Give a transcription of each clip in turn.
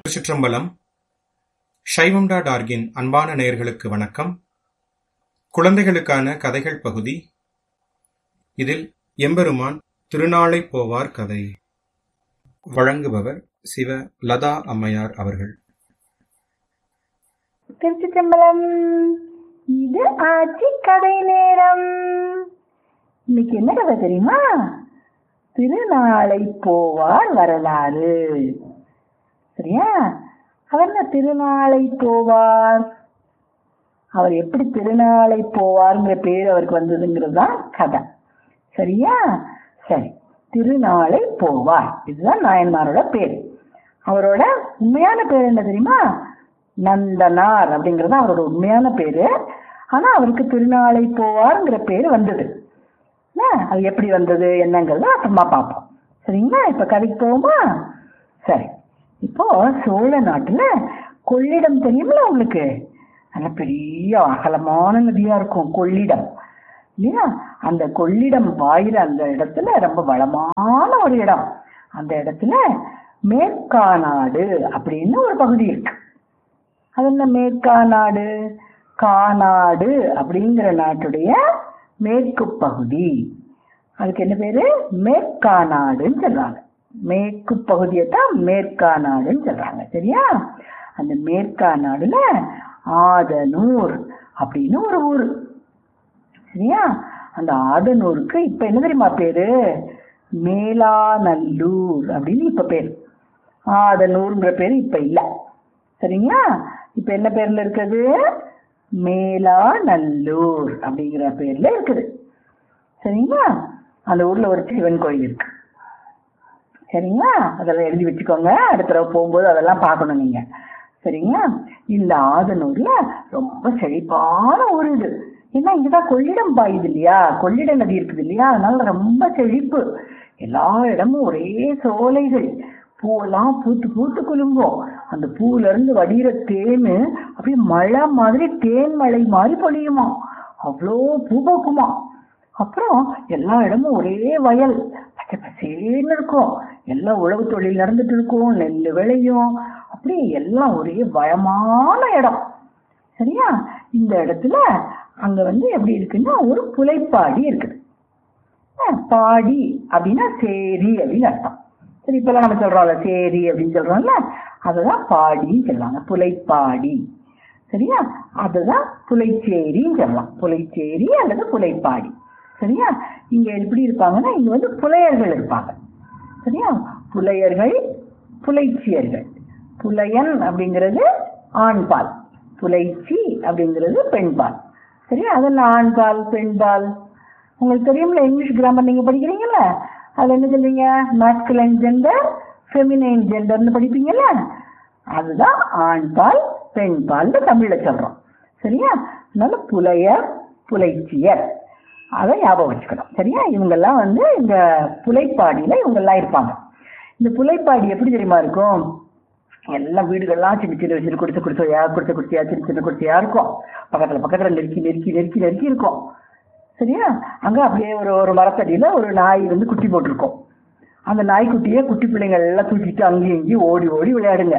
திருச்சிற்றம்பலம் சைவம் டாட் ஆர்கின் அன்பான நேயர்களுக்கு வணக்கம் குழந்தைகளுக்கான கதைகள் பகுதி இதில் எம்பெருமான் திருநாளை போவார் கதை வழங்குபவர் சிவ லதா அம்மையார் அவர்கள் திருச்சிற்றம்பலம் இது ஆட்சி கதை நேரம் இன்னைக்கு என்ன கதை தெரியுமா திருநாளை போவார் வரலாறு சரியா அவர் என்ன திருநாளை போவார் அவர் எப்படி திருநாளை போவார்ங்கிற பேர் அவருக்கு வந்ததுங்கிறது தான் கதை சரியா சரி திருநாளை போவார் இதுதான் நாயன்மாரோட பேர் அவரோட உண்மையான பேர் என்ன தெரியுமா நந்தனார் அப்படிங்கிறது அவரோட உண்மையான பேரு ஆனா அவருக்கு திருநாளை போவார்ங்கிற பேர் வந்தது என்ன? அது எப்படி வந்தது என்னங்கிறத அப்புறமா பார்ப்போம் சரிங்களா இப்ப கதைக்கு போவோமா சரி இப்போ சோழ நாட்டுல கொள்ளிடம் தெரியுமில்ல உங்களுக்கு நல்ல பெரிய அகலமான நதியா இருக்கும் கொள்ளிடம் இல்லையா அந்த கொள்ளிடம் பாயிற அந்த இடத்துல ரொம்ப வளமான ஒரு இடம் அந்த இடத்துல மேற்காநாடு அப்படின்னு ஒரு பகுதி இருக்கு அது என்ன மேற்காநாடு காநாடு அப்படிங்கிற நாட்டுடைய மேற்கு பகுதி அதுக்கு என்ன பேரு மேற்காநாடுன்னு சொல்றாங்க மேற்கு பகுதியை தான் மேற்காநாடுன்னு சொல்றாங்க சரியா அந்த மேற்காநாடுல ஆதனூர் அப்படின்னு ஒரு ஊர் சரியா அந்த ஆதனூருக்கு இப்ப என்ன தெரியுமா பேரு மேலாநல்லூர் அப்படின்னு இப்ப பேரு ஆதனூர்ங்கிற பேரு இப்ப இல்ல சரிங்களா இப்ப என்ன பேர்ல இருக்குது மேலாநல்லூர் அப்படிங்கிற பேர்ல இருக்குது சரிங்களா அந்த ஊர்ல ஒரு சிவன் கோயில் இருக்கு சரிங்களா அதெல்லாம் எழுதி வச்சுக்கோங்க அடுத்த தடவை போகும்போது அதெல்லாம் பார்க்கணும் நீங்க சரிங்களா இந்த ஆதனூர்ல ரொம்ப செழிப்பான ஊர் இது ஏன்னா இங்கதான் கொள்ளிடம் பாயுது இல்லையா கொள்ளிட நதி இருக்குது இல்லையா அதனால ரொம்ப செழிப்பு எல்லா இடமும் ஒரே சோலைகள் பூவெல்லாம் பூத்து பூத்து குலுங்கும் அந்த பூல இருந்து வடிகிற தேனு அப்படியே மழை மாதிரி தேன் மழை மாதிரி பொழியுமா அவ்வளோ பூ பூக்குமா அப்புறம் எல்லா இடமும் ஒரே வயல் பச்சை பசேன்னு இருக்கும் எல்லாம் உழவு தொழில் நடந்துட்டு இருக்கும் நெல் விளையும் அப்படியே எல்லாம் ஒரே பயமான இடம் சரியா இந்த இடத்துல அங்க வந்து எப்படி இருக்குன்னா ஒரு புலைப்பாடி இருக்குது அஹ் பாடி அப்படின்னா சேரி அப்படின்னு அர்த்தம் சரி இப்பெல்லாம் நம்ம சொல்றோம்ல சேரி அப்படின்னு சொல்றோம்ல அதுதான் பாடின்னு சொல்லுவாங்க புலைப்பாடி சரியா அதுதான் புலைச்சேரின்னு சொல்லலாம் புலைச்சேரி அல்லது புலைப்பாடி சரியா இங்க எப்படி இருப்பாங்கன்னா இங்க வந்து புலையர்கள் இருப்பாங்க சரியா புலையர்கள் புலைச்சியர்கள் புலையன் அப்படிங்கிறது ஆண்பால் புலைச்சி அப்படிங்கிறது பெண்பால் சரியா அதெல்லாம் ஆண்பால் பெண்பால் உங்களுக்கு தெரியும்ல இங்கிலீஷ் கிராமர் நீங்க படிக்கிறீங்கல்ல அதுல என்ன சொல்றீங்க மேஸ்குலைன் ஜெண்டர் ஃபெமினைன் ஜெண்டர்னு படிப்பீங்கல்ல அதுதான் ஆண்பால் பெண்பால்னு தமிழ்ல சொல்றோம் சரியா அதனால புலையர் புலைச்சியர் அதை ஞாபகம் வச்சுக்கணும் சரியா இவங்கெல்லாம் வந்து இந்த புலைப்பாடியில இவங்கெல்லாம் இருப்பாங்க இந்த புலைப்பாடி எப்படி தெரியுமா இருக்கும் எல்லாம் வீடுகள்லாம் சின்ன சின்ன வச்சு குடிசை குடிசையா குடிசை குடிசையா சின்ன சின்ன குடிசையா இருக்கும் பக்கத்துல பக்கத்துல நெருக்கி நெருக்கி நெருக்கி நெருக்கி இருக்கும் சரியா அங்க அப்படியே ஒரு ஒரு மரத்தடியில ஒரு நாய் வந்து குட்டி போட்டிருக்கும் அந்த நாய்க்குட்டியை குட்டி பிள்ளைங்கள் எல்லாம் தூக்கிட்டு அங்கேயும் இங்கேயும் ஓடி ஓடி விளையாடுங்க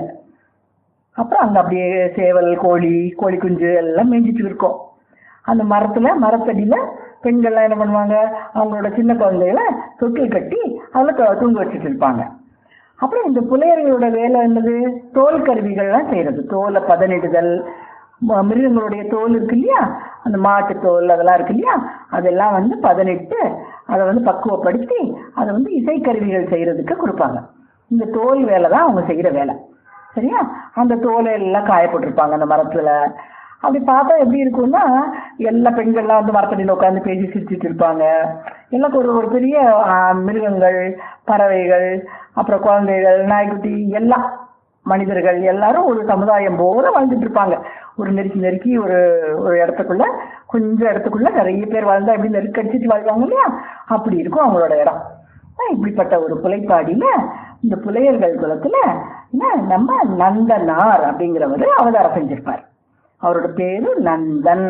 அப்புறம் அங்க அப்படியே சேவல் கோழி கோழி குஞ்சு எல்லாம் மேய்ஞ்சிட்டு இருக்கும் அந்த மரத்துல மரத்தடியில பெண்கள்லாம் என்ன பண்ணுவாங்க அவங்களோட சின்ன குழந்தைகளை தொட்டில் கட்டி அதில் தொ- தூங்க வச்சுட்டு இருப்பாங்க அப்புறம் இந்த புலையர்களோட வேலை என்னது தோல் கருவிகள்லாம் செய்யறது தோலை பதனிடுதல் ம- மிருகங்களுடைய தோல் இருக்கு இல்லையா அந்த மாட்டு தோல் அதெல்லாம் இருக்கு இல்லையா அதெல்லாம் வந்து பதனிட்டு அதை வந்து பக்குவப்படுத்தி அதை வந்து இசைக்கருவிகள் செய்யறதுக்கு கொடுப்பாங்க இந்த தோல் வேலை தான் அவங்க செய்யற வேலை சரியா அந்த தோலை எல்லாம் காயப்பட்டிருப்பாங்க அந்த மரத்துல அப்படி பார்த்தா எப்படி இருக்கும்னா எல்லா பெண்கள்லாம் வந்து மரத்தடியில் உட்காந்து பேசி சிரிச்சிட்டு இருப்பாங்க எல்லாம் ஒரு ஒரு பெரிய ஆ, மிருகங்கள் பறவைகள் அப்புறம் குழந்தைகள் நாய்க்குட்டி எல்லாம் மனிதர்கள் எல்லாரும் ஒரு சமுதாயம் போல வாழ்ந்துட்டு இருப்பாங்க ஒரு நெருக்கி நெருக்கி ஒரு ஒரு இடத்துக்குள்ள கொஞ்சம் இடத்துக்குள்ள நிறைய பேர் வாழ்ந்தா எப்படி நெருக்கடிச்சிட்டு வாழ்வாங்க இல்லையா அப்படி இருக்கும் அவங்களோட இடம் ஆஹ் இப்படிப்பட்ட ஒரு புலைப்பாடியில இந்த புலையர்கள் குலத்துல என்ன நம்ம நந்தனார் அப்படிங்கிறவர் அவதாரம் செஞ்சிருப்பார் அவரோட பேரு நந்தன்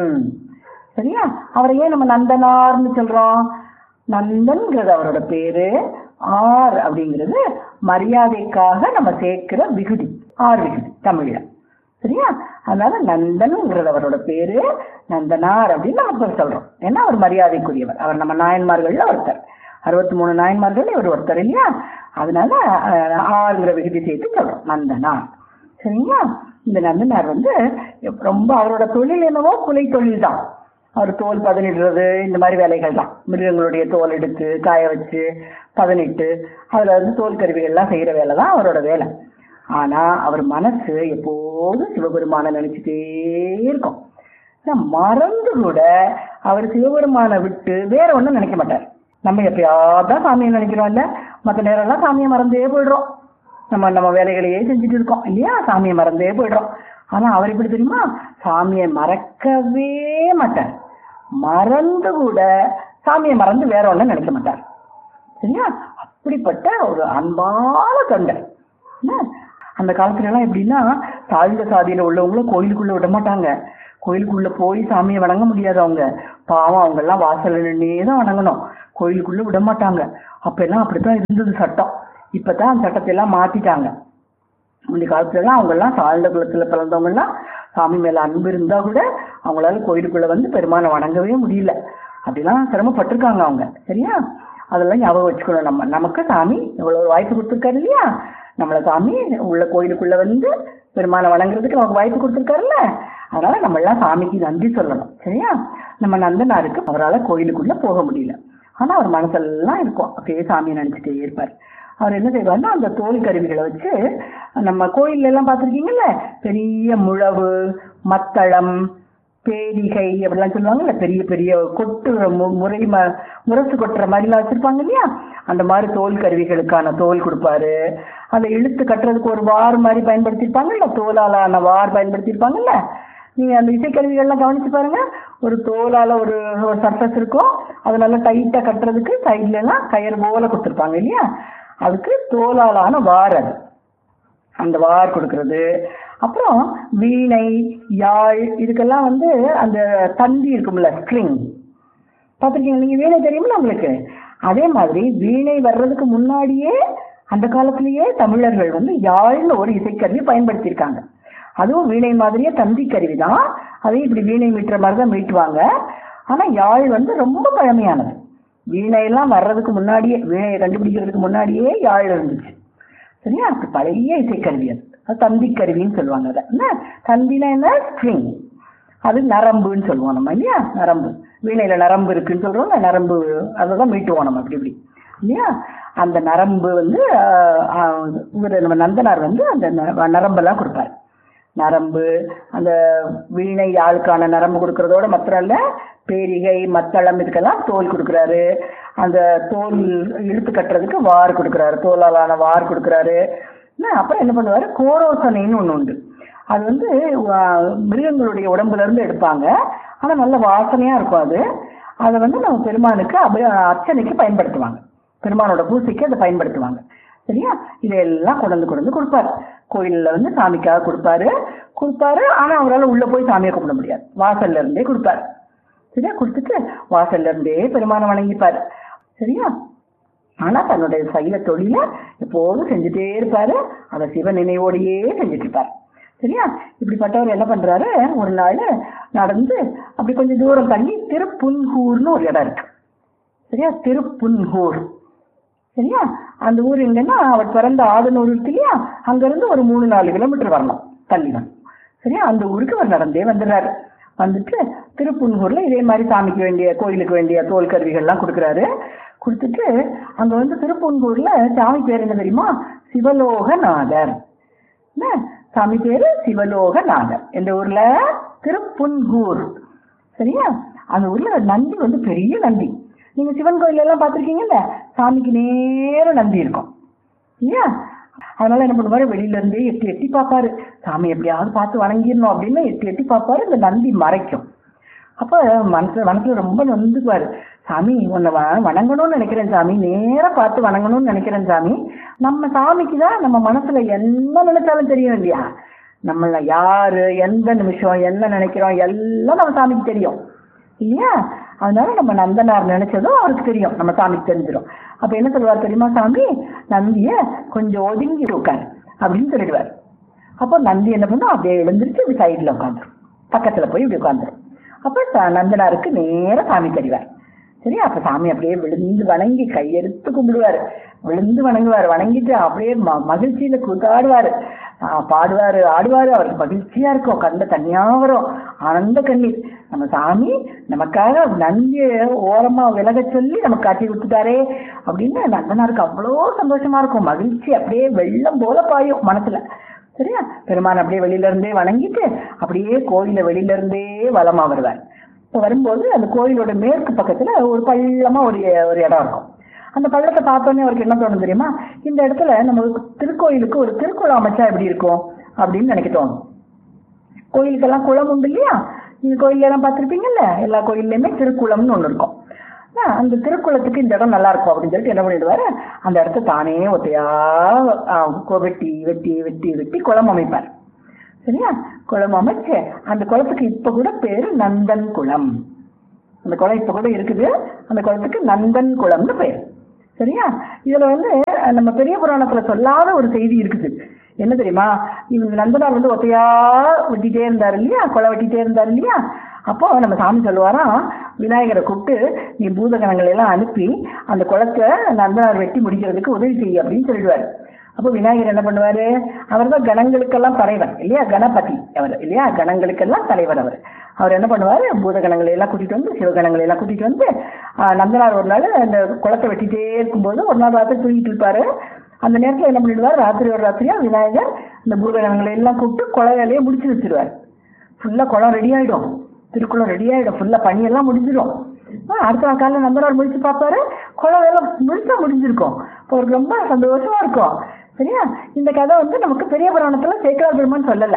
சரியா அவரை ஏன் நம்ம நந்தனார்னு சொல்றோம் நந்தன்கிறது அவரோட பேரு ஆர் அப்படிங்கிறது மரியாதைக்காக நம்ம சேர்க்கிற விகுதி ஆர் விகுதி தமிழ்ல சரியா அதனால நந்தன்ங்கிறது அவரோட பேரு நந்தனார் அப்படின்னு நம்ம பேர் சொல்றோம் ஏன்னா அவர் மரியாதைக்குரியவர் அவர் நம்ம நாயன்மார்கள்ல ஒருத்தர் அறுபத்தி மூணு நாயன்மார்கள் இவர் ஒருத்தர் இல்லையா அதனால அஹ், ஆறுங்கிற விகுதி சேர்த்து சொல்றோம் நந்தனார் சரிங்களா இந்த நந்தனார் வந்து ரொம்ப அவரோட தொழில் என்னவோ குலை தொழில் தான் அவர் தோல் பதனிடுறது இந்த மாதிரி வேலைகள் தான் மிருகங்களுடைய தோல் எடுத்து காய வச்சு பதனிட்டு அதுல வந்து தோல் கருவிகள்லாம் செய்யற வேலை தான் அவரோட வேலை ஆனா அவர் மனசு எப்போதும் சிவபெருமானை நினைச்சிட்டே இருக்கும் ஆனா மறந்து கூட அவர் சிவபெருமானை விட்டு வேற ஒண்ணும் நினைக்க மாட்டார் நம்ம எப்பயாவது சாமியை நினைக்கிறோம் இல்ல மற்ற நேரம்லாம் சாமியை மறந்தே போயிடுறோம் நம்ம நம்ம வேலைகளையே செஞ்சுட்டு இருக்கோம் இல்லையா சாமியை மறந்தே போயிடுறோம் ஆனா அவர் எப்படி தெரியுமா சாமியை மறக்கவே மாட்டார் மறந்து கூட சாமியை மறந்து வேற ஒண்ணும் நினைக்க மாட்டார் சரியா அப்படிப்பட்ட ஒரு அன்பான தொண்டர் என்ன? அந்த காலத்துல எல்லாம் எப்படின்னா தாழ்ந்த சாதியில உள்ளவங்களும் கோயிலுக்குள்ள விட மாட்டாங்க கோயிலுக்குள்ள போய் சாமியை வணங்க முடியாது அவங்க பாவம் அவங்க எல்லாம் வாசல்ல நின்னே தான் வணங்கணும் கோயிலுக்குள்ள விட மாட்டாங்க அப்ப எல்லாம் அப்படித்தான் இருந்தது சட்டம் இப்பதான் அந்த சட்டத்தை எல்லாம் மாத்திட்டாங்க முந்தைய காலத்துல எல்லாம் அவங்க எல்லாம் தாழ்ந்த குலத்துல பிறந்தவங்க எல்லாம் சாமி மேல அன்பு இருந்தா கூட அவங்களால கோயிலுக்குள்ள வந்து பெருமானை வணங்கவே முடியல அப்படிலாம் சிரமப்பட்டிருக்காங்க அவங்க சரியா அதெல்லாம் ஞாபகம் வச்சுக்கணும் நம்ம நமக்கு சாமி இவ்வளவு வாய்ப்பு கொடுத்துருக்காரு இல்லையா நம்மள சாமி உள்ள கோயிலுக்குள்ள வந்து பெருமானை வணங்குறதுக்கு நமக்கு வாய்ப்பு கொடுத்துருக்காருல்ல அதனால நம்ம எல்லாம் சாமிக்கு நன்றி சொல்லணும் சரியா நம்ம நந்தனாருக்கு அவரால் கோயிலுக்குள்ள போக முடியல ஆனா அவர் மனசெல்லாம் இருக்கும் அப்படியே சாமியை நினைச்சிட்டே இருப்பார் அவர் என்ன செய்வாருன்னா அந்த தோல் கருவிகளை வச்சு நம்ம கோயில்ல எல்லாம் பார்த்துருக்கீங்கல்ல பெரிய முழவு மத்தளம் பேரிகை அப்படிலாம் சொல்லுவாங்கல்ல பெரிய பெரிய கொட்டு மு- முறை ம முரசு கொட்டுற மாதிரிலாம் வச்சிருப்பாங்க இல்லையா அந்த மாதிரி தோல் கருவிகளுக்கான தோல் கொடுப்பாரு அதை இழுத்து கட்டுறதுக்கு ஒரு வார் மாதிரி பயன்படுத்தியிருப்பாங்கல்ல தோலாலான வார் பயன்படுத்தியிருப்பாங்கல்ல நீங்க அந்த இசைக்கருவிகள்லாம் கவனிச்சு பாருங்க ஒரு தோலால ஒரு ஒரு சர்ஃபஸ் இருக்கும் அது நல்லா டைட்டா கட்டுறதுக்கு சைட்ல எல்லாம் கயிறு போல கொடுத்துருப்பாங்க இல்லையா அதுக்கு தோலாலான வார் அது அந்த வார் கொடுக்கறது அப்புறம் வீணை யாழ் இதுக்கெல்லாம் வந்து அந்த தந்தி இருக்கும்ல ஸ்ட்ரிங் பார்த்துருக்கீங்க நீங்க வீணை தெரியுமில்ல உங்களுக்கு அதே மாதிரி வீணை வர்றதுக்கு முன்னாடியே அந்த காலத்திலேயே தமிழர்கள் வந்து யாழ்னு ஒரு இசைக்கருவி பயன்படுத்தியிருக்காங்க அதுவும் வீணை மாதிரியே தந்தி கருவி தான் அதையும் இப்படி வீணை மீட்டுற மாதிரி தான் மீட்டுவாங்க ஆனா யாழ் வந்து ரொம்ப பழமையானது வீணையெல்லாம் வர்றதுக்கு முன்னாடியே வீணையை கண்டுபிடிக்கிறதுக்கு முன்னாடியே யாழ் இருந்துச்சு சரியா அது பழைய இசைக்கருவி அது அது தந்தி கருவின்னு சொல்லுவாங்க அதை என்ன தந்தினா என்ன ஸ்ட்ரிங் அது நரம்புன்னு சொல்லுவோம் நம்ம இல்லையா நரம்பு வீணையில நரம்பு இருக்குன்னு சொல்றோம்ல நரம்பு அதை தான் மீட்டுவோம் நம்ம அப்படி இப்படி இல்லையா அந்த நரம்பு வந்து ஆஹ், ஆஹ், இவரு நம்ம நந்தனார் வந்து அந்த ந- நரம்பெல்லாம் கொடுப்பாரு நரம்பு அந்த வீணை யாழுக்கான நரம்பு கொடுக்கறதோட மாத்திரம் இல்ல பேரிகை மத்தளம் இதுக்கெல்லாம் தோல் கொடுக்குறாரு அந்த தோல் இழுத்து கட்டுறதுக்கு வார் கொடுக்குறாரு தோலாலான வார் கொடுக்குறாரு என்ன, அப்புறம் என்ன பண்ணுவாரு கோரோசனைன்னு ஒண்ணு உண்டு அது வந்து ஆஹ், மிருகங்களுடைய உடம்புல இருந்து எடுப்பாங்க ஆனா நல்ல வாசனையா இருக்கும் அது அதை வந்து நம்ம பெருமானுக்கு அப அர்ச்சனைக்கு பயன்படுத்துவாங்க பெருமானோட பூசைக்கு அதை பயன்படுத்துவாங்க சரியா இதெல்லாம் கொண்டு வந்து கொண்டு வந்து கொடுப்பாரு கோயில்ல வந்து சாமிக்காக கொடுப்பாரு கொடுப்பாரு ஆனா அவரால் உள்ள போய் சாமியை கும்பிட முடியாது வாசல்ல இருந்தே கொடுப்பாரு சரியா கொடுத்துட்டு வாசல்ல இருந்தே பெருமானை வணங்கிப்பாரு சரியா ஆனா தன்னுடைய சைல தொழில எப்போதும் செஞ்சுட்டே இருப்பாரு அதை சிவ நினைவோடையே செஞ்சுட்டு இருப்பாரு சரியா இப்படிப்பட்டவர் என்ன பண்றாரு ஒரு நாள் நடந்து அப்படி கொஞ்சம் தூரம் தள்ளி திருப்புன்கூர்னு ஒரு இடம் இருக்கு சரியா திருப்புன்கூர் சரியா அந்த ஊர் எங்கன்னா அவர் பிறந்த ஆதனூர் இருக்கு இல்லையா அங்க இருந்து ஒரு மூணு நாலு கிலோமீட்டர் வரணும் தள்ளி வரணும் சரியா அந்த ஊருக்கு அவர் நடந்தே வந்துடுறாரு வந்துட்டு திருப்புன்கூர்ல இதே மாதிரி சாமிக்கு வேண்டிய கோயிலுக்கு வேண்டிய தோல் கருவிகள்லாம் கொடுக்குறாரு கொடுத்துட்டு அங்க வந்து திருப்புன்கூர்ல சாமி பேர் என்ன தெரியுமா சிவலோகநாதர் என்ன சாமி பேரு சிவலோகநாதர் இந்த ஊர்ல திருப்புன்கூர் சரியா அந்த ஊர்ல நந்தி வந்து பெரிய நந்தி நீங்க சிவன் கோயில் எல்லாம் பார்த்திருக்கீங்கல்ல சாமிக்கு நேரம் நந்தி இருக்கும் இல்லையா அதனால என்ன பண்ணுவாரு வெளியில இருந்தே எட்டி எட்டி பார்ப்பாரு சாமி எப்படியாவது பார்த்து வணங்கிடணும் அப்படின்னு எட்டி எட்டி பார்ப்பாரு இந்த நந்தி மறைக்கும் அப்ப மனசு மனசுல ரொம்ப நொந்துக்குவாரு சாமி உன்னை வ- வணங்கணும்னு நினைக்கிறேன் சாமி நேரா பார்த்து வணங்கணும்னு நினைக்கிறேன் சாமி நம்ம சாமிக்கு தான் நம்ம மனசுல என்ன நினைச்சாலும் தெரியும் இல்லையா நம்மள யாரு எந்த நிமிஷம் என்ன நினைக்கிறோம் எல்லாம் நம்ம சாமிக்கு தெரியும் இல்லையா அதனால நம்ம நந்தனார் நினைச்சதும் அவருக்கு தெரியும் நம்ம சாமிக்கு தெரிஞ்சிடும் அப்ப என்ன சொல்லுவார் தெரியுமா சாமி நந்திய கொஞ்சம் ஒதுங்கி உட்காரு அப்படின்னு சொல்லிடுவார் அப்போ நந்தி என்ன பண்ணும் அப்படியே எழுந்திருச்சு இப்படி சைடில் உட்காந்துரும் பக்கத்துல போய் இப்படி உட்காந்துரும் அப்போ ச- நந்தனாருக்கு நேரா சாமி தெரிவார் சரி அப்ப சாமி அப்படியே விழுந்து வணங்கி கையெடுத்து கும்பிடுவாரு விழுந்து வணங்குவார் வணங்கிட்டு அப்படியே ம- மகிழ்ச்சியில கூத்தாடுவாரு ஆஹ் பாடுவாரு ஆடுவாரு அவருக்கு மகிழ்ச்சியா இருக்கும் கண்ட தனியா வரும் ஆனந்த கண்ணீர் நம்ம சாமி நமக்காக நந்திய ஓரமா விலக சொல்லி நமக்கு காட்டி கொடுத்துட்டாரே அப்படின்னு நந்தனாருக்கு அவ்வளோ சந்தோஷமா இருக்கும் மகிழ்ச்சி அப்படியே வெள்ளம் போல பாயும் மனசுல சரியா பெருமான் அப்படியே வெளியில இருந்தே வணங்கிட்டு அப்படியே கோயில வெளியில இருந்தே வலமா வருவார் இப்போ வரும்போது அந்த கோயிலோட மேற்கு பக்கத்துல ஒரு பள்ளமா ஒரு ஒரு இடம் இருக்கும் அந்த பள்ளத்தை பார்த்தோன்னே அவருக்கு என்ன தோணும் தெரியுமா இந்த இடத்துல நம்ம திருக்கோயிலுக்கு ஒரு திருக்குளம் அமைச்சா எப்படி இருக்கும் அப்படின்னு நினைக்க தோணும் கோயிலுக்கெல்லாம் குளம் உண்டு இல்லையா நீங்க கோயில்ல எல்லாம் பார்த்திருப்பீங்கல்ல எல்லா கோயில்லையுமே திருக்குளம்னு ஒண்ணு இருக்கும் ஆ, அந்த திருக்குளத்துக்கு இந்த இடம் நல்லா இருக்கும் அப்படின்னு சொல்லிட்டு என்ன பண்ணிடுவாரு அந்த இடத்த தானே ஒத்தையா ஆ, கொ- வெட்டி வெட்டி வெட்டி வெட்டி குளம் அமைப்பார் சரியா குளம் அமைச்சு அந்த குளத்துக்கு இப்ப கூட பேரு நந்தன் குளம் அந்த குளம் இப்ப கூட இருக்குது அந்த குளத்துக்கு நந்தன் குளம்னு பேர் சரியா இதுல வந்து அஹ், நம்ம பெரிய புராணத்துல சொல்லாத ஒரு செய்தி இருக்குது என்ன தெரியுமா இவங்க நந்தனார் வந்து ஒத்தையா வெட்டிட்டே இருந்தார் இல்லையா கொலை வெட்டிட்டே இருந்தார் இல்லையா அப்போ நம்ம சாமி சொல்லுவாராம் விநாயகரை கூப்பிட்டு நீ பூதகணங்களை எல்லாம் அனுப்பி அந்த குளத்தை நந்தனார் வெட்டி முடிக்கிறதுக்கு உதவி செய்ய அப்படின்னு சொல்லிடுவாரு அப்போ விநாயகர் என்ன பண்ணுவாரு அவர் தான் கணங்களுக்கெல்லாம் தலைவர் இல்லையா கணபதி அவர் இல்லையா கணங்களுக்கெல்லாம் தலைவர் அவர் அவர் என்ன பண்ணுவாரு பூதகணங்களை எல்லாம் கூட்டிட்டு வந்து சிவகணங்களை எல்லாம் கூட்டிட்டு வந்து ஆஹ், நந்தனார் ஒரு நாள் அந்த குளத்தை வெட்டிட்டே இருக்கும்போது ஒரு நாள் ராத்திரி தூங்கிட்டு இருப்பாரு அந்த நேரத்துல என்ன பண்ணிடுவார் ராத்திரி ஒரு ராத்திரியா விநாயகர் இந்த பூதகணங்களை எல்லாம் கூப்பிட்டு குள வேலையை முடிச்சு வச்சிருவார் ஃபுல்லா குளம் ரெடி ஆயிடும் திருக்குளம் ரெடி ஆயிடும் ஃபுல்லா பனியெல்லாம் முடிஞ்சிடும் ஆ, அடுத்த நாள் காலையில நந்தனார் முடிச்சு பார்ப்பாரு குளம் வேலை முழுசா முடிஞ்சிருக்கும் இப்போ அவருக்கு ரொம்ப சந்தோஷமா இருக்கும் சரியா இந்த கதை வந்து நமக்கு பெரிய புராணத்துல சேக்கரா பெருமான் சொல்லல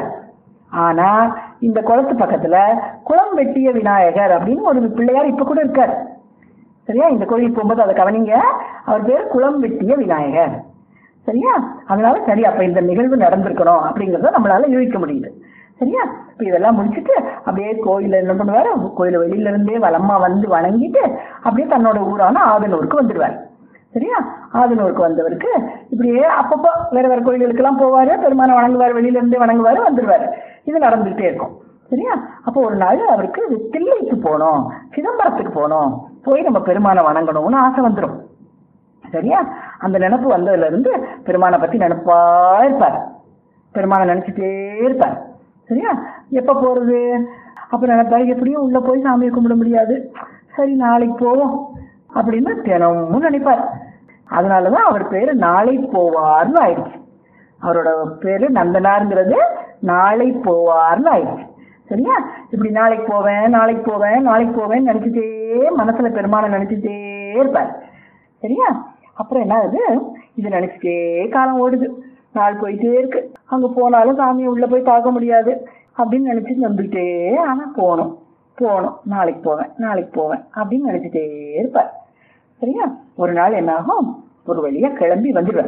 ஆனா இந்த குளத்து பக்கத்துல குளம் வெட்டிய விநாயகர் அப்படின்னு ஒரு பிள்ளையார் இப்ப கூட இருக்கார் சரியா இந்த கோயிலுக்கு போகும்போது அதை கவனிங்க அவர் பேர் குளம் வெட்டிய விநாயகர் சரியா அதனால சரி அப்ப இந்த நிகழ்வு நடந்திருக்கணும் அப்படிங்கறத நம்மளால யூகிக்க முடியுது சரியா இப்ப இதெல்லாம் முடிச்சிட்டு அப்படியே கோயில என்ன பண்ணுவாரு கோயில வெளியில இருந்தே வலமா வந்து வணங்கிட்டு அப்படியே தன்னோட ஊரான ஆதனூருக்கு வந்துடுவார் சரியா ஆதனூருக்கு வந்தவருக்கு இப்படியே அப்பப்போ வேற வேற கோயில்களுக்கெல்லாம் போவாரு பெருமானை வணங்குவார் வெளியில இருந்தே வணங்குவாரு வந்துடுவாரு இது நடந்துகிட்டே இருக்கும் சரியா அப்போ ஒரு நாள் அவருக்கு தில்லைக்கு போகணும் சிதம்பரத்துக்கு போகணும் போய் நம்ம பெருமானை வணங்கணும்னு ஆசை வந்துடும் சரியா அந்த நினப்பு வந்ததுல இருந்து பெருமானை பத்தி நினைப்பா இருப்பார் பெருமானை நினைச்சிட்டே இருப்பார் சரியா எப்ப போறது அப்ப நினைப்பாரு எப்படியும் உள்ள போய் சாமியை கும்பிட முடியாது சரி நாளைக்கு போவோம் அப்படின்னு தினமும் நினைப்பார் அதனாலதான் அவர் பேரு நாளை போவார்னு ஆயிடுச்சு அவரோட பேரு நந்தனாருங்கிறது நாளை போவார்னு ஆயிடுச்சு சரியா இப்படி நாளைக்கு போவேன் நாளைக்கு போவேன் நாளைக்கு போவேன் நினைச்சிட்டே மனசுல பெருமானை நினைச்சிட்டே இருப்பார் சரியா அப்புறம் என்ன ஆகுது இது நினைச்சிட்டே காலம் ஓடுது நாள் போயிட்டே இருக்கு அங்க போனாலும் சாமியை உள்ள போய் பார்க்க முடியாது அப்படின்னு நினைச்சிட்டு வந்துகிட்டே ஆனா போகணும் போகணும் நாளைக்கு போவேன் நாளைக்கு போவேன் அப்படின்னு நினைச்சிட்டே இருப்பார் சரியா ஒரு நாள் என்ன ஆகும் ஒரு வழியா கிளம்பி வந்துடுவார்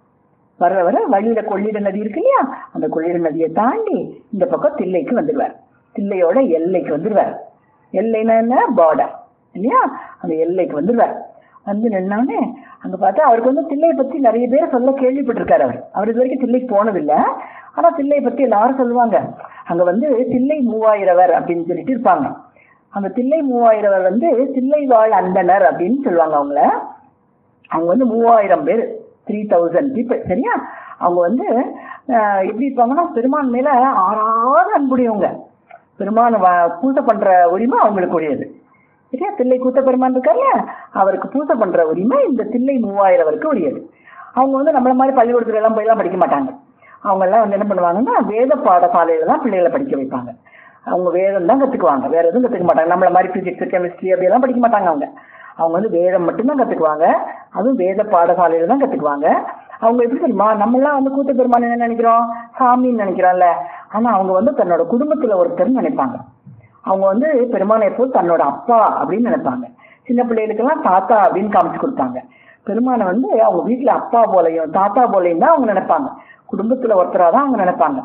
வர வர வழியில கொள்ளிட நதி இருக்கு இல்லையா அந்த கொள்ளிட நதியை தாண்டி இந்த பக்கம் தில்லைக்கு வந்துடுவார் தில்லையோட எல்லைக்கு வந்துடுவார் எல்லைன்னா என்ன பார்டர் இல்லையா அந்த எல்லைக்கு வந்துடுவார் வந்து நின்னோடனே அங்க பார்த்தா அவருக்கு வந்து தில்லையை பத்தி நிறைய பேர் சொல்ல கேள்விப்பட்டிருக்காரு அவர் அவர் இது வரைக்கும் தில்லைக்கு போனதில்லை ஆனா தில்லையை பத்தி எல்லாரும் சொல்லுவாங்க அங்க வந்து தில்லை மூவாயிரவர் அப்படின்னு சொல்லிட்டு இருப்பாங்க அந்த தில்லை மூவாயிரவர் வந்து தில்லை வாழ் அந்தனர் அப்படின்னு சொல்லுவாங்க அவங்கள அவங்க வந்து மூவாயிரம் பேர் த்ரீ தௌசண்ட் பீப்புள் சரியா அவங்க வந்து அஹ், எப்படி இருப்பாங்கன்னா பெருமான் மேல ஆறாத அன்புடையவங்க பெருமானை வ- பூஜை பண்ற உரிமை அவங்களுக்கு உரியது சரியா தில்லை கூத்த பெருமான் இருக்காங்க அவருக்கு பூஜை பண்ற உரிமை இந்த தில்லை மூவாயிரவருக்கு உரியது அவங்க வந்து நம்மள மாதிரி பள்ளிக்கூடத்துல எல்லாம் போய் எல்லாம் படிக்க மாட்டாங்க அவங்க எல்லாம் வந்து என்ன பண்ணுவாங்கன்னா வேத பாடசாலையில தான் பிள்ளைகளை படிக்க வைப்பாங்க அவங்க வேதம் தான் கத்துக்குவாங்க வேற எதுவும் கத்துக்க மாட்டாங்க நம்மள மாதிரி பிசிக்ஸ் கெமிஸ்ட்ரி அப்படியெல்லாம் படிக்க மாட்டாங்க அவங்க அவங்க வந்து வேதம் மட்டும்தான் கத்துக்குவாங்க அதுவும் வேத பாடசாலையில தான் கத்துக்குவாங்க அவங்க எப்படி தெரியுமா நம்மளாம் வந்து கூத்த பெருமான் என்ன நினைக்கிறோம் சாமின்னு நினைக்கிறோம்ல ஆனா அவங்க வந்து தன்னோட குடும்பத்துல ஒருத்தர் நினைப்பாங்க அவங்க வந்து பெருமானை போல் தன்னோட அப்பா அப்படின்னு நினைப்பாங்க சின்ன பிள்ளைகளுக்கெல்லாம் தாத்தா அப்படின்னு காமிச்சு கொடுத்தாங்க பெருமானை வந்து அவங்க வீட்டுல அப்பா போலையும் தாத்தா போலையும் தான் அவங்க நினைப்பாங்க குடும்பத்துல ஒருத்தரா தான் அவங்க நினைப்பாங்க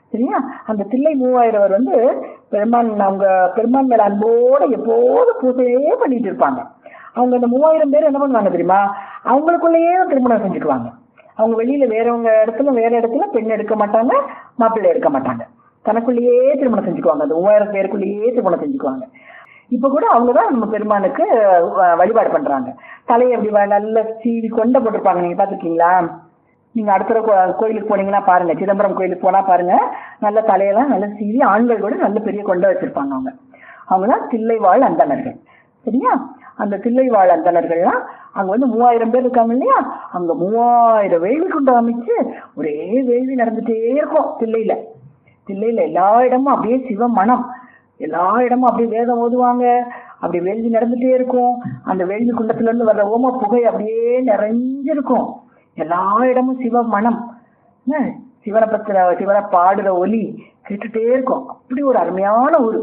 சரியா அந்த தில்லை மூவாயிரவர் வந்து பெருமான் அவங்க பெருமான் மேல அன்போட எப்போதும் பூஜையே பண்ணிட்டு இருப்பாங்க அவங்க அந்த மூவாயிரம் பேர் என்ன பண்ணுவாங்க தெரியுமா அவங்களுக்குள்ளேயே திருமணம் செஞ்சுக்குவாங்க அவங்க வெளியில வேறவங்க இடத்துல வேற இடத்துல பெண் எடுக்க மாட்டாங்க மாப்பிள்ளை எடுக்க மாட்டாங்க தனக்குள்ளேயே திருமணம் செஞ்சுக்குவாங்க அந்த மூவாயிரம் பேருக்குள்ளேயே திருமணம் செஞ்சுக்குவாங்க இப்ப கூட அவங்கதான் நம்ம பெருமானுக்கு அஹ், வழிபாடு பண்றாங்க தலையை அப்படி வ- நல்ல சீவி கொண்ட போட்டிருப்பாங்க நீங்க பாத்துருக்கீங்களா நீங்க அடுத்த தடவை கோ- கோயிலுக்கு போனீங்கன்னா பாருங்க சிதம்பரம் கோயிலுக்கு போனா பாருங்க நல்ல தலையெல்லாம் நல்ல சீவி ஆண்கள் கூட நல்ல பெரிய கொண்ட வச்சிருப்பாங்க அவங்க அவங்கதான் தில்லைவாழ் அந்தணர்கள் சரியா அந்த தில்லைவாழ் அந்தணர்கள்லாம் அங்க வந்து மூவாயிரம் பேர் இருக்காங்க இல்லையா அங்க மூவாயிரம் வேள்வி கொண்டு அமைச்சு ஒரே வேள்வி நடந்துட்டே இருக்கும் தில்லையில தில்லையில எல்லா இடமும் அப்படியே சிவ மனம் எல்லா இடமும் அப்படியே வேதம் ஓதுவாங்க அப்படி வேள்வி நடந்துட்டே இருக்கும் அந்த வேள்வி குண்டத்துல இருந்து வர்ற ஓம புகை அப்படியே நிறைஞ்சிருக்கும் எல்லா இடமும் சிவ மனம் என்ன, சிவனை பத்திர சிவனை பாடுற ஒலி கேட்டுட்டே இருக்கும் அப்படி ஒரு அருமையான ஊர்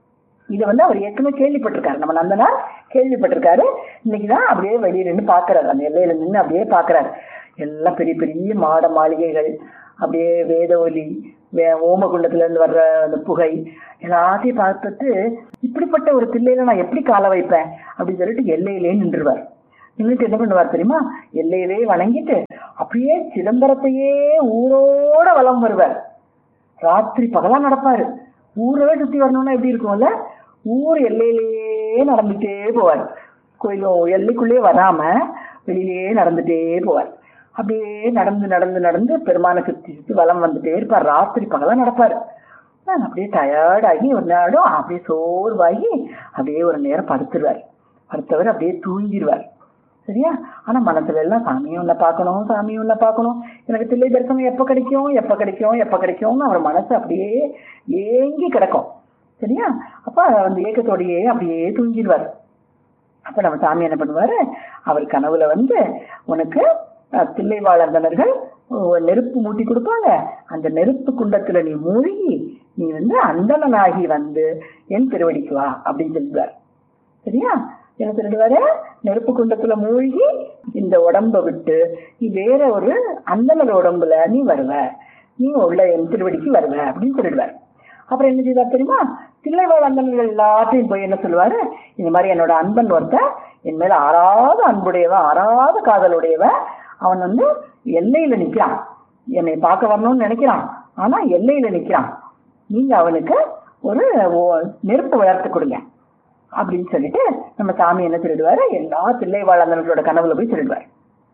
இதை வந்து அவர் ஏற்கனவே கேள்விப்பட்டிருக்காரு நம்ம நந்தனார் கேள்விப்பட்டிருக்காரு இன்னைக்குதான் அப்படியே வெளியில நின்று பாக்குறாரு அந்த எல்லையில நின்று அப்படியே பாக்குறாரு எல்லாம் பெரிய பெரிய மாட மாளிகைகள் அப்படியே வேத ஒலி வே ஓமகுண்டத்துல இருந்து வர்ற அந்த புகை எல்லாத்தையும் பார்த்துட்டு இப்படிப்பட்ட ஒரு தில்லையில நான் எப்படி கால வைப்பேன் அப்படின்னு சொல்லிட்டு எல்லையிலே நின்றுவார் நின்றுட்டு என்ன பண்ணுவார் தெரியுமா எல்லையிலே வணங்கிட்டு அப்படியே சிதம்பரத்தையே ஊரோட வலம் வருவார் ராத்திரி பகலா நடப்பாரு ஊரவே சுத்தி வரணும்னா எப்படி இருக்கும்ல ஊர் எல்லையிலேயே நடந்துட்டே போவார் கோயில் எல்லைக்குள்ளேயே வராம வெளியிலேயே நடந்துட்டே போவார் அப்படியே நடந்து நடந்து நடந்து பெருமானை சுத்தி சுத்தி வலம் வந்துட்டே இருப்பார் ராத்திரி பகலா நடப்பாரு நான் அப்படியே டயர்டாகி ஒரு நேரம் அப்படியே சோர்வாகி அப்படியே ஒரு நேரம் படுத்துருவார் படுத்தவர் அப்படியே தூங்கிடுவார் சரியா ஆனா மனசுல எல்லாம் சாமியும் உள்ள பார்க்கணும் சாமியும் உள்ள பார்க்கணும் எனக்கு தில்லை தரிசனம் எப்ப கிடைக்கும் எப்ப கிடைக்கும் எப்ப கிடைக்கும்னு அவர் மனசு அப்படியே ஏங்கி கிடக்கும் சரியா அப்ப அந்த ஏக்கத்தோடையே அப்படியே தூங்கிடுவார் அப்ப நம்ம சாமி என்ன பண்ணுவாரு அவர் கனவுல வந்து உனக்கு அஹ், தில்லைவாழந்தனர்கள் ஒரு நெருப்பு மூட்டி கொடுப்பாங்க அந்த நெருப்பு குண்டத்துல நீ மூழ்கி நீ வந்து அந்தணனாகி வந்து என் திருவடிக்கு வா அப்படின்னு சொல்லுவார் சரியா என்ன சொல்லிடுவாரு நெருப்பு குண்டத்துல மூழ்கி இந்த உடம்ப விட்டு நீ வேற ஒரு அந்தனர் உடம்புல நீ வருவ நீ உள்ள என் திருவடிக்கு வருவ அப்படின்னு சொல்லிடுவார் அப்புறம் என்ன செய்தார் தெரியுமா தில்லைவாழ் அந்தனர்கள் எல்லாத்தையும் போய் என்ன சொல்லுவாரு இந்த மாதிரி என்னோட அன்பன் ஒருத்தன் என் மேல ஆறாத அன்புடையவன் ஆறாத காதலுடையவன் அவன் வந்து எல்லையில நிக்கிறான் என்னை பார்க்க வரணும்னு நினைக்கிறான் ஆனா எல்லையில நிக்கிறான் நீங்க அவனுக்கு ஒரு ஓ- நெருப்பு வளர்த்து கொடுங்க அப்படின்னு சொல்லிட்டு நம்ம சாமி என்ன சொல்லிடுவாரு எல்லா தில்லை வாழந்தனர்களோட கனவுல போய் சொல்லிடுவாரு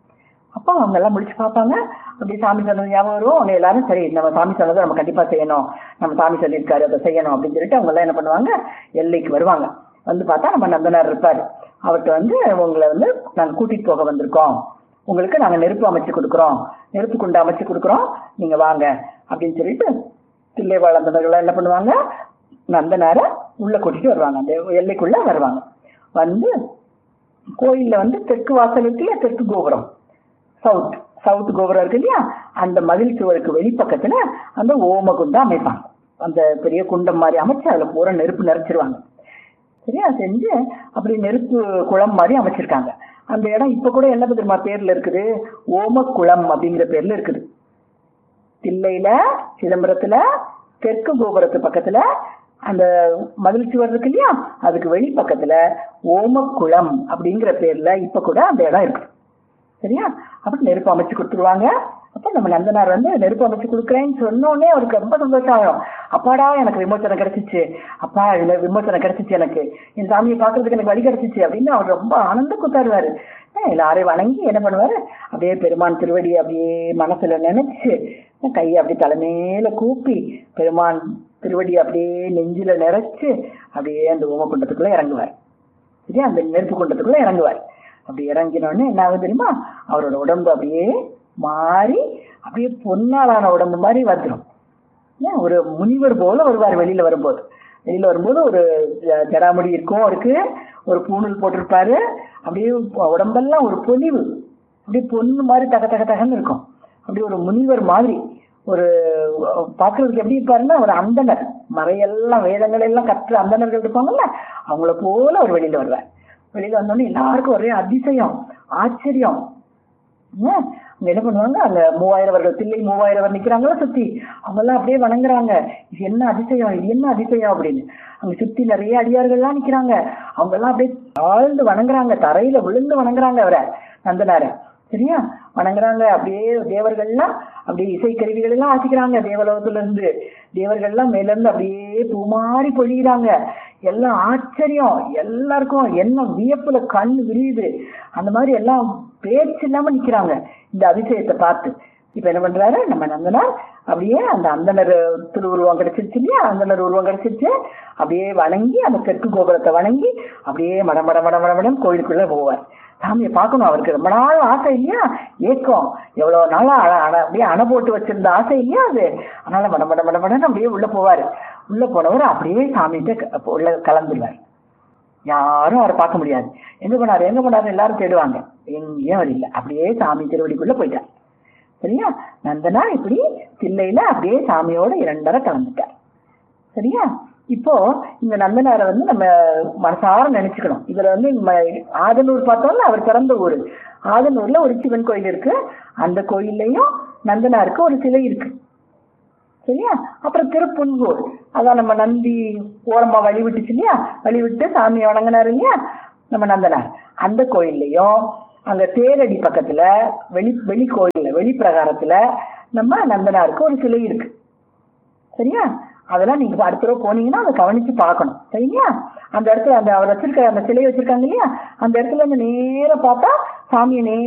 அப்போ அவங்க எல்லாம் முடிச்சு பார்ப்பாங்க அப்படி சாமி சொன்னது ஞாபகம் வரும் அவங்க எல்லாரும் சரி நம்ம சாமி சொன்னதை நம்ம கண்டிப்பா செய்யணும் நம்ம சாமி சொல்லியிருக்காரு அதை செய்யணும் அப்படின்னு சொல்லிட்டு அவங்க எல்லாம் என்ன பண்ணுவாங்க எல்லைக்கு வருவாங்க வந்து பார்த்தா நம்ம நந்தனார் இருப்பாரு அவர்கிட்ட வந்து உங்களை வந்து நாங்க கூட்டிட்டு போக வந்திருக்கோம் உங்களுக்கு நாங்க நெருப்பு அமைச்சு கொடுக்குறோம் நெருப்பு குண்டு அமைச்சு கொடுக்குறோம் நீங்க வாங்க அப்படின்னு சொல்லிட்டு தில்லை வாழ்ந்தவர்கள் என்ன பண்ணுவாங்க நந்தனார உள்ள கூட்டிட்டு வருவாங்க அந்த எல்லைக்குள்ள வருவாங்க வந்து கோயில்ல வந்து தெற்கு வாசல் இருக்கு இல்லையா தெற்கு கோபுரம் சவுத் சவுத் கோபுரம் இருக்கு இல்லையா அந்த மதில் சுவருக்கு வெளிப்பக்கத்துல அந்த ஓம குண்டம் அமைப்பாங்க அந்த பெரிய குண்டம் மாதிரி அமைச்சு அதுல பூரா நெருப்பு நிறைச்சிருவாங்க சரியா செஞ்சு அப்படி நெருப்பு குளம் மாதிரி அமைச்சிருக்காங்க அந்த இடம் இப்ப கூட என்ன தெரியுமா பேர்ல இருக்குது ஓம குளம் அப்படிங்கிற பேர்ல இருக்குது தில்லையில சிதம்பரத்துல தெற்கு கோபுரத்து பக்கத்துல அந்த மதில் சுவர் இருக்கு இல்லையா அதுக்கு வெளி பக்கத்துல ஓமக்குளம் அப்படிங்கிற பேர்ல இப்ப கூட அந்த இடம் இருக்கு சரியா அப்படி நெருப்பு அமைச்சு கொடுத்துருவாங்க அப்ப நம்ம நந்தனார் வந்து நெருப்பு அமைச்சு கொடுக்குறேன்னு சொன்ன உடனே அவருக்கு ரொம்ப சந்தோஷம் ஆகும் அப்பாடா எனக்கு விமோசனம் கிடைச்சிச்சு அப்பா இதுல விமோசனம் கிடைச்சிச்சு எனக்கு என் சாமியை பாக்குறதுக்கு எனக்கு வழி கிடைச்சிச்சு அப்படின்னு அவர் ரொம்ப ஆனந்த கூத்தாடுவாரு அஹ் எல்லாரையும் வணங்கி என்ன பண்ணுவாரு அப்படியே பெருமான் திருவடி அப்படியே மனசுல நினைச்சு கையை அப்படியே தலைமையில கூப்பி பெருமான் திருவடி அப்படியே நெஞ்சில நிறைச்சு அப்படியே அந்த ஓமகுண்டத்துக்குள்ள இறங்குவார் சரியா அந்த நெருப்பு குண்டத்துக்குள்ள இறங்குவார் அப்படி இறங்கினோடனே என்ன ஆகுது தெரியுமா அவரோட உடம்பு அப்படியே மாறி அப்படியே பொன்னாலான உடம்பு மாதிரி வந்துடும் ஏன் ஒரு முனிவர் போல வருவார் வெளியில வரும்போது வெளியில வரும்போது ஒரு ஜ- ஜடாமுடி இருக்கும் அவருக்கு ஒரு பூணூல் போட்டிருப்பாரு அப்படியே உடம்பெல்லாம் ஒரு பொலிவு அப்படியே பொண்ணு மாதிரி தக தக தகன்னு இருக்கும் அப்படி ஒரு முனிவர் மாதிரி ஒரு பார்க்கறதுக்கு எப்படி இருப்பாருன்னா ஒரு அந்தனர் மறையெல்லாம் வேதங்கள் எல்லாம் கற்ற அந்தணர்கள் இருப்பாங்கல்ல அவங்கள போல ஒரு வெளியில வருவார் வெளியில வந்தோடனே எல்லாருக்கும் ஒரே அதிசயம் ஆச்சரியம் ஏன் அங்க என்ன பண்ணுவாங்க அங்க மூவாயிரம் வருடம் தில்லை மூவாயிரம் வருடம் நிக்கிறாங்களா சுத்தி அவங்க எல்லாம் அப்படியே வணங்குறாங்க இது என்ன அதிசயம் இது என்ன அதிசயம் அப்படின்னு அங்க சுத்தி நிறைய அடியார்கள்லாம் நிக்கிறாங்க அவங்க எல்லாம் அப்படியே ஆழ்ந்து வணங்குறாங்க தரையில விழுந்து வணங்குறாங்க அவரை நந்தனார சரியா வணங்குறாங்க அப்படியே தேவர்கள்லாம் அப்படியே இசைக்கருவிகள் எல்லாம் ஆசிக்கிறாங்க தேவலோகத்துல இருந்து தேவர்கள்லாம் மேல இருந்து அப்படியே பூமாரி பொழிகிறாங்க எல்லாம் ஆச்சரியம் எல்லாருக்கும் என்ன வியப்புல கண் விரியுது அந்த மாதிரி எல்லாம் பேச்சு இல்லாம நிக்கிறாங்க இந்த அதிசயத்தை பார்த்து இப்ப என்ன பண்றாரு நம்ம நந்தனார் அப்படியே அந்த அந்தனர் திருவுருவம் கிடைச்சிருச்சு இல்லையா அந்தனர் உருவம் கிடைச்சிருச்சு அப்படியே வணங்கி அந்த தெற்கு கோபுரத்தை வணங்கி அப்படியே மட மட மட மட மடம் கோயிலுக்குள்ள போவார் சாமியை பார்க்கணும் அவருக்கு ரொம்ப நாள் ஆசை இல்லையா ஏக்கம் எவ்வளவு நாளா அண- அண- அப்படியே அணை போட்டு வச்சிருந்த ஆசை இல்லையா அது அதனால மட மட மட மடன்னு அப்படியே உள்ள போவாரு உள்ள போனவர் அப்படியே சாமிகிட்ட க- உள்ள கலந்துருவார் யாரும் அவரை பார்க்க முடியாது எங்க போனாரு எங்க போனாரு எல்லாரும் தேடுவாங்க எங்கேயும் அவர் இல்லை அப்படியே சாமி திருவடிக்குள்ள போயிட்டார் சரியா நந்தனா இப்படி தில்லையில அப்படியே சாமியோட இரண்டரை கலந்துட்டார் சரியா இப்போ இந்த நந்தனாரை வந்து நம்ம மனசார நினைச்சுக்கணும் இதுல வந்து நம்ம ஆதனூர் பார்த்தோம்ல அவர் பிறந்த ஊர் ஆதனூர்ல ஒரு சிவன் கோயில் இருக்கு அந்த கோயில்லையும் நந்தனாருக்கு ஒரு சிலை இருக்கு சரியா அப்புறம் திருப்புன்கூர் அதான் நம்ம நந்தி ஓரமா வழி விட்டுச்சு இல்லையா வழி விட்டு சாமியை வணங்கினாரு இல்லையா நம்ம நந்தனார் அந்த கோயில்லையும் அங்க தேரடி பக்கத்துல வெளி வெளி கோயில்ல வெளி பிரகாரத்துல நம்ம நந்தனாருக்கு ஒரு சிலை இருக்கு சரியா அதெல்லாம் நீங்க அடுத்த தடவை போனீங்கன்னா அதை கவனிச்சு பார்க்கணும் சரிங்களா அந்த இடத்துல அந்த அவர் வச்சிருக்க அந்த சிலையை வச்சிருக்காங்க இல்லையா அந்த இடத்துல இருந்து நேரா பார்த்தா சாமியை நே